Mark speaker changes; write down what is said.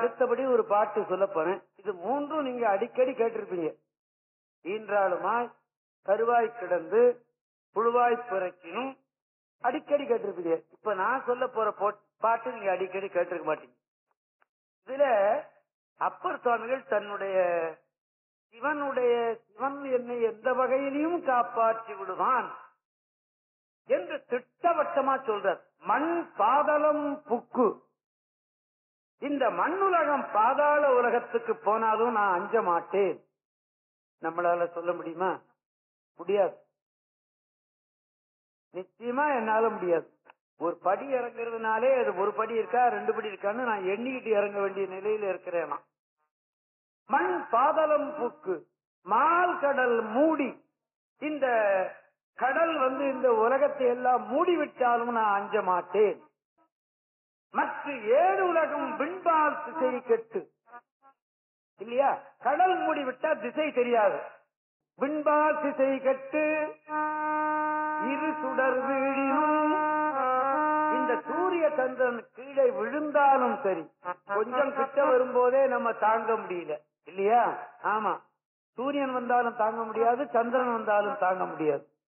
Speaker 1: அடுத்தபடி ஒரு பாட்டு சொல்ல போறேன் இது மூன்றும் நீங்க அடிக்கடி கேட்டிருப்பீங்க ஈன்றாளுமாய் கருவாய் கிடந்து புழுவாய் பிறக்கினும் அடிக்கடி கேட்டிருப்பீங்க இப்ப நான் சொல்ல போற போ- பாட்டு நீங்க அடிக்கடி கேட்டிருக்க மாட்டீங்க இதுல அப்பர் சுவாமிகள் தன்னுடைய சிவனுடைய சிவன் என்னை எந்த வகையிலையும் காப்பாற்றி விடுவான் என்று திட்டவட்டமா சொல்றார் மண் பாதளம் புக்கு இந்த மண்ணுலகம் பாதாள உலகத்துக்கு போனாலும் நான் அஞ்ச மாட்டேன் நம்மளால சொல்ல முடியுமா முடியாது நிச்சயமா என்னால முடியாது ஒரு படி இறங்குறதுனாலே அது ஒரு படி இருக்கா ரெண்டு படி இருக்கான்னு நான் எண்ணிக்கிட்டு இறங்க வேண்டிய நிலையில இருக்கிறேன் நான். மண் பாதளம் புக்கு மால் கடல் மூடி இந்த கடல் வந்து இந்த உலகத்தை எல்லாம் மூடி விட்டாலும் நான் அஞ்ச மாட்டேன் மற்ற ஏழு உலகம் விண்பால் திசை கெட்டு இல்லையா கடல் மூடி விட்டா திசை தெரியாது விண்பால் திசை கெட்டு இரு சுடர் வீழினும் இந்த சூரிய சந்திரன் கீழே விழுந்தாலும் சரி கொஞ்சம் கிட்ட வரும்போதே நம்ம தாங்க முடியல இல்லையா ஆமா சூரியன் வந்தாலும் தாங்க முடியாது சந்திரன் வந்தாலும் தாங்க முடியாது